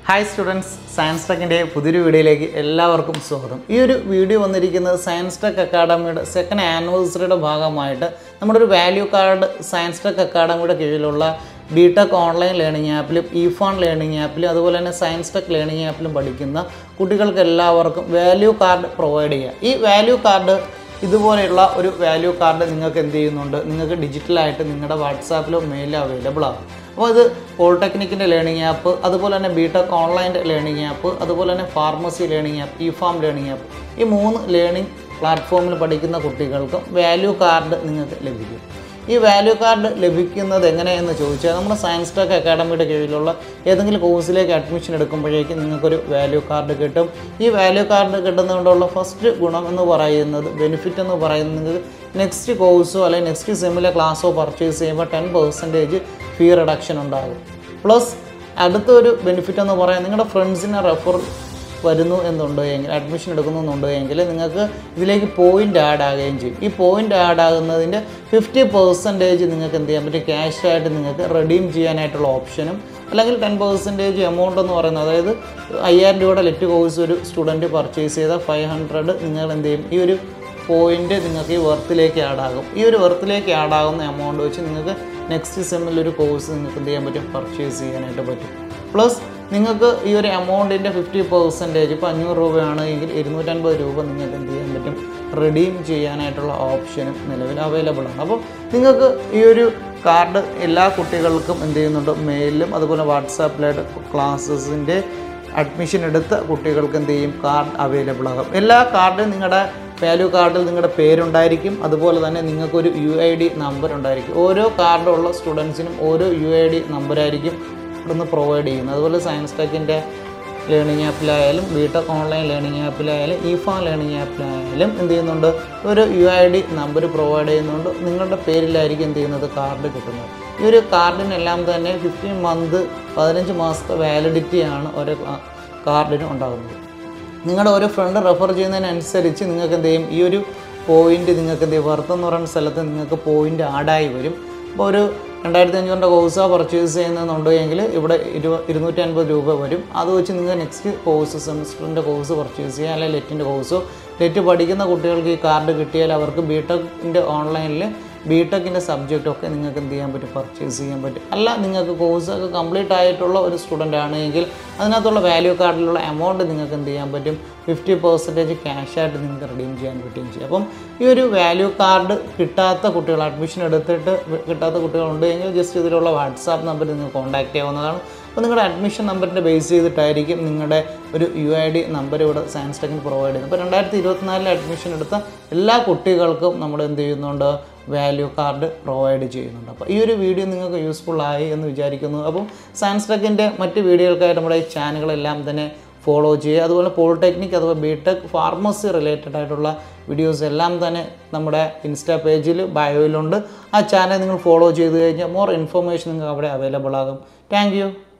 hi students science ടെക്കിൻ്റെ പുതിയൊരു വീഡിയോയിലേക്ക് എല്ലാവർക്കും സ്വാഗതം ഈ ഒരു വീഡിയോ വന്നിരിക്കുന്നത് സയൻസ് ടെക് അക്കാഡമിയുടെ സെക്കൻഡ് ആനിവേഴ്സറിയുടെ ഭാഗമായിട്ട് നമ്മുടെ ഒരു വാല്യൂ കാർഡ് സയൻസ് ടെക് അക്കാഡമിയുടെ കീഴിലുള്ള ബി ടെക് ഓൺലൈൻ ലേണിംഗ് ആപ്പിലും ഇ ഫോൺ ലേണിംഗ് ആപ്പിലും അതുപോലെ തന്നെ സയൻസ് ടെക് ലേണിംഗ് ആപ്പിലും പഠിക്കുന്ന കുട്ടികൾക്ക് എല്ലാവർക്കും വാല്യൂ കാർഡ് പ്രൊവൈഡ് ചെയ്യുക ഈ വാല്യൂ കാർഡ് ഇതുപോലെയുള്ള ഒരു വാല്യൂ കാർഡ് നിങ്ങൾക്ക് എന്ത് ചെയ്യുന്നുണ്ട് നിങ്ങൾക്ക് ഡിജിറ്റലായിട്ട് നിങ്ങളുടെ വാട്സാപ്പിലോ മെയിലോ അവൈലബിൾ ആകും അപ്പോൾ ഇത് പോളിടെക്നിക്കിൻ്റെ ലേണിംഗ് ആപ്പ് അതുപോലെ തന്നെ ബി ടെക് ഓൺലൈൻ്റെ ലേണിംഗ് ആപ്പ് അതുപോലെ തന്നെ pharmacy learning app E pharm learning app ഈ മൂന്ന് ലേണിംഗ് പ്ലാറ്റ്ഫോമിൽ പഠിക്കുന്ന കുട്ടികൾക്കും വാല്യൂ കാർഡ് നിങ്ങൾക്ക് ലഭിക്കും ഈ വാല്യൂ കാർഡ് ലഭിക്കുന്നത് എങ്ങനെയെന്ന് ചോദിച്ചാൽ നമ്മുടെ സയൻസ് ടെക് അക്കാഡമിയുടെ കീഴിലുള്ള ഏതെങ്കിലും കോഴ്സിലേക്ക് അഡ്മിഷൻ എടുക്കുമ്പോഴേക്കും നിങ്ങൾക്കൊരു വാല്യൂ കാർഡ് കിട്ടും ഈ വാല്യൂ കാർഡ് കിട്ടുന്നതുകൊണ്ടുള്ള ഫസ്റ്റ് ഗുണം എന്ന് പറയുന്നത് ബെനിഫിറ്റ് എന്ന് പറയുന്നത് നിങ്ങൾക്ക് നെക്സ്റ്റ് കോഴ്സോ അല്ലെങ്കിൽ നെക്സ്റ്റ് സെമ്മിലെ ക്ലാസ്സോ പർച്ചേസ് ചെയ്യുമ്പോൾ ടെൻ പെർസെൻറ്റേജ് ഫീ റിഡക്ഷൻ ഉണ്ടാകും പ്ലസ് അടുത്തൊരു ബെനിഫിറ്റ് എന്ന് പറയുന്നത് നിങ്ങളുടെ ഫ്രണ്ട്സിനെ റെഫർ വരുന്നു എന്നുണ്ട് എങ്കിൽ അഡ്മിഷൻ എടുക്കുന്നുണ്ട് എങ്കിൽ നിങ്ങൾക്ക് ഇതിലേക്ക് പോയിൻ്റ് ആഡ് ആകുകയും ചെയ്യും ഈ പോയിൻ്റ് ആഡ് ആകുന്നതിൻ്റെ ഫിഫ്റ്റി പെർസെൻറ്റേജ് നിങ്ങൾക്ക് എന്ത് ചെയ്യാൻ പറ്റും ക്യാഷ് ആയിട്ട് നിങ്ങൾക്ക് റെഡീം ചെയ്യാനായിട്ടുള്ള ഓപ്ഷനും അല്ലെങ്കിൽ ടെൻ പെർസെൻറ്റേജ് എമൗണ്ട് എന്ന് പറയുന്നത് അതായത് അയ്യായിരം രൂപയുടെ ലെറ്റ് കോഴ്സ് ഒരു സ്റ്റുഡൻറ്റ് പർച്ചേസ് ചെയ്താൽ ഫൈവ് ഹൺഡ്രഡ് നിങ്ങൾ എന്ത് ചെയ്യും ഈ ഒരു പോയിന്റ് നിങ്ങൾക്ക് ഈ വെർത്തിലേക്ക് ആഡ് ആകും ഈ ഒരു വെർത്തിലേക്ക് ആഡ് ആകുന്ന എമൗണ്ട് വെച്ച് നിങ്ങൾക്ക് നെക്സ്റ്റ് സെമ്മിൽ ഒരു കോഴ്സ് നിങ്ങൾക്ക് എന്ത് ചെയ്യാൻ പറ്റും പർച്ചേസ് ചെയ്യാനായിട്ട് പറ്റും പ്ലസ് നിങ്ങൾക്ക് ഈ ഒരു എമൗണ്ടിൻ്റെ ഫിഫ്റ്റി പെർസെൻറ്റേജ് ഇപ്പോൾ അഞ്ഞൂറ് രൂപയാണ് എങ്കിൽ ഇരുന്നൂറ്റൻപത് രൂപ നിങ്ങൾക്ക് എന്ത് ചെയ്യാൻ പറ്റും റിഡീം ചെയ്യാനായിട്ടുള്ള ഓപ്ഷനും നിലവിൽ അവൈലബിൾ ആണ് അപ്പോൾ നിങ്ങൾക്ക് ഈ ഒരു കാർഡ് എല്ലാ കുട്ടികൾക്കും എന്ത് ചെയ്യുന്നുണ്ട് മെയിലിലും അതുപോലെ വാട്സാപ്പിലായിട്ട് ക്ലാസ്സസിൻ്റെ അഡ്മിഷൻ എടുത്ത കുട്ടികൾക്ക് എന്ത് ചെയ്യും കാർഡ് അവൈലബിൾ ആകും എല്ലാ കാർഡും നിങ്ങളുടെ വാല്യൂ കാർഡിൽ നിങ്ങളുടെ പേരുണ്ടായിരിക്കും അതുപോലെ തന്നെ നിങ്ങൾക്കൊരു യു ഐ ഡി നമ്പർ ഉണ്ടായിരിക്കും ഓരോ കാർഡുള്ള സ്റ്റുഡൻസിനും ഓരോ യു ഐ ഡി നമ്പറായിരിക്കും ഇവിടുന്ന് പ്രൊവൈഡ് ചെയ്യുന്നത് അതുപോലെ സയൻസ് ടെക്കിൻ്റെ ലേണിംഗ് ആപ്പിലായാലും ബി ടെക് ഓൺലൈൻ ലേണിംഗ് ആപ്പിലായാലും ഇ ഫാം ലേണിംഗ് ആപ്പിലായാലും എന്ത് ചെയ്യുന്നുണ്ട് ഒരു U I D number provide ചെയ്യുന്നുണ്ട് നിങ്ങളുടെ പേരിലായിരിക്കും എന്ത് ചെയ്യുന്നത് കാർഡ് കിട്ടുന്നത് ഈ ഒരു കാർഡിനെല്ലാം തന്നെ ഫിഫ്റ്റീൻ മന്ത് പതിനഞ്ച് മാസത്തെ വാലിഡിറ്റിയാണ് ഓരോ കാർഡിനും ഉണ്ടാകുന്നത് നിങ്ങളുടെ ഒരു ഫ്രണ്ട് റെഫർ ചെയ്യുന്നതിനനുസരിച്ച് നിങ്ങൾക്ക് എന്ത് ചെയ്യും ഈ ഒരു പോയിന്റ് നിങ്ങൾക്ക് എന്ത് ചെയ്യും വർത്ത് എന്ന് പറയുന്ന സ്ഥലത്ത് നിങ്ങൾക്ക് പോയിന്റ് ആഡായി വരും അപ്പോൾ ഒരു രണ്ടായിരത്തി അഞ്ഞൂറിൻ്റെ കോഴ്സാണ് പർച്ചേസ് ചെയ്യുന്നുണ്ട് എങ്കിൽ ഇവിടെ ഇരു ഇരുന്നൂറ്റി അൻപത് രൂപ വരും അത് വെച്ച് നിങ്ങൾ നെക്സ്റ്റ് കോഴ്സ് സെമിസ്റ്ററിൻ്റെ കോഴ്സ് പർച്ചേസ് ചെയ്യുക അല്ലെങ്കിൽ ലെറ്റിൻ്റെ കോഴ്സോ ലെറ്റ് പഠിക്കുന്ന കുട്ടികൾക്ക് ഈ കാർഡ് കിട്ടിയാൽ അവർക്ക് ബി ടെക്കിൻ്റെ ഓൺലൈനിൽ ബി ടെക്കിൻ്റെ സബ്ജക്റ്റൊക്കെ നിങ്ങൾക്ക് എന്ത് ചെയ്യാൻ പറ്റും പർച്ചേസ് ചെയ്യാൻ പറ്റും അല്ല നിങ്ങൾക്ക് കോഴ്സൊക്കെ കംപ്ലീറ്റ് ആയിട്ടുള്ള ഒരു സ്റ്റുഡൻ്റ് ആണെങ്കിൽ അതിനകത്തുള്ള വാല്യൂ കാർഡിലുള്ള എമൗണ്ട് നിങ്ങൾക്ക് എന്ത് ചെയ്യാൻ പറ്റും ഫിഫ്റ്റി പെർസെൻറ്റേജ് ക്യാഷായിട്ട് നിങ്ങൾക്ക് റിഡീം ചെയ്യാൻ പറ്റുകയും ചെയ്യും അപ്പം ഈ ഒരു വാല്യൂ കാർഡ് കിട്ടാത്ത കുട്ടികൾ അഡ്മിഷൻ എടുത്തിട്ട് കിട്ടാത്ത കുട്ടികളുണ്ട് എങ്കിൽ ജസ്റ്റ് ഇതിലുള്ള വാട്സാപ്പ് നമ്പർ നിങ്ങൾ കോൺടാക്റ്റ് ചെയ്യാവുന്നതാണ് അപ്പോൾ നിങ്ങളുടെ അഡ്മിഷൻ നമ്പറിൻ്റെ ബേസ് ചെയ്തിട്ടായിരിക്കും നിങ്ങളുടെ ഒരു യു ഐ ഡി നമ്പർ ഇവിടെ സയൻസ് ടെക്കിന് പ്രൊവൈഡ് ചെയ്യുന്നത് അപ്പോൾ രണ്ടായിരത്തി ഇരുപത്തിനാലിൽ അഡ്മിഷൻ എടുത്ത എല്ലാ കുട്ടികൾക്കും നമ്മൾ എന്ത് ചെയ്യുന്നുണ്ട് വാല്യൂ കാർഡ് പ്രൊവൈഡ് ചെയ്യുന്നുണ്ട് അപ്പോൾ ഈ ഒരു വീഡിയോ നിങ്ങൾക്ക് യൂസ്ഫുൾ ആയി എന്ന് വിചാരിക്കുന്നു അപ്പം സയൻസ് ടെക്കിൻ്റെ മറ്റ് വീഡിയോകൾക്കായിട്ട് നമ്മുടെ ഈ ചാനലുകളെല്ലാം തന്നെ ഫോളോ ചെയ്യുക അതുപോലെ പോളിടെക്നിക് അഥവാ ബി ടെക് ഫാർമസി റിലേറ്റഡ് ആയിട്ടുള്ള വീഡിയോസ് എല്ലാം തന്നെ നമ്മുടെ ഇൻസ്റ്റാ പേജിൽ ബയോയിലുണ്ട് ആ ചാനൽ നിങ്ങൾ ഫോളോ ചെയ്ത് കഴിഞ്ഞാൽ മോർ ഇൻഫർമേഷൻ നിങ്ങൾക്ക് അവിടെ അവൈലബിൾ ആകും താങ്ക്